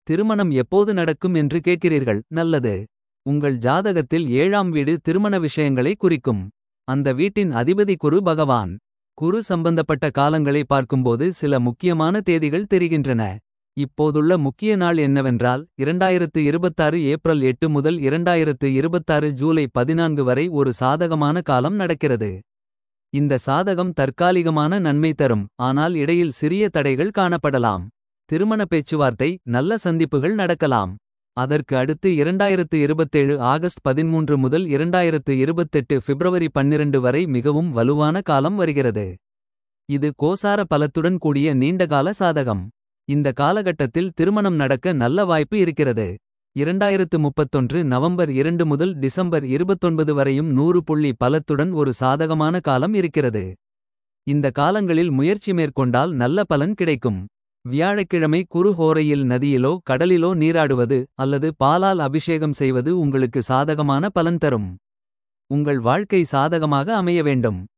திருமணம் எப்போது நடக்கும் என்று கேட்கிறீர்கள் நல்லது. உங்கள் ஜாதகத்தில் ஏழாம் வீடு திருமண விஷயங்களை குறிக்கும். அந்த வீட்டின் அதிபதி குரு பகவான். குரு சம்பந்தப்பட்ட காலங்களை பார்க்கும்போது சில முக்கியமான தேதிகள் தெரிகின்றன. இப்போதுள்ள முக்கிய நாள் என்னவென்றால் 2026 ஏப்ரல் 8 முதல் 2026 ஜூலை 14 வரை ஒரு சாதகமான காலம் நடக்கிறது. இந்த சாதகம் தற்காலிகமான நன்மை தரும் ஆனால் இடையில் சிறிய தடைகள் காணப்படலாம். திருமண பேச்சுவார்த்தை நல்ல சந்திப்புகள் நடக்கலாம். அதற்கு அடுத்து 2027 ஆகஸ்ட் 13 முதல் 2028 பிப்ரவரி 12 வரை மிகவும் வலுவான காலம் வருகிறது. இது கோசார பலத்துடன் கூடிய நீண்டகால சாதகம். இந்த காலகட்டத்தில் திருமணம் நடக்க நல்ல வாய்ப்பு இருக்கிறது. 2031 நவம்பர் 2 முதல் டிசம்பர் 29 வரையும் 100 புள்ளி பலத்துடன் ஒரு சாதகமான காலம் இருக்கிறது. இந்த காலங்களில் முயற்சி மேற்கொண்டால் நல்ல பலன் கிடைக்கும். வியாழக்கிழமை குரு ஹோரையில் நதியிலோ கடலிலோ நீராடுவது அல்லது பாலால் அபிஷேகம் செய்வது உங்களுக்கு சாதகமான பலன் தரும். உங்கள் வாழ்க்கை சாதகமாக அமைய வேண்டும்.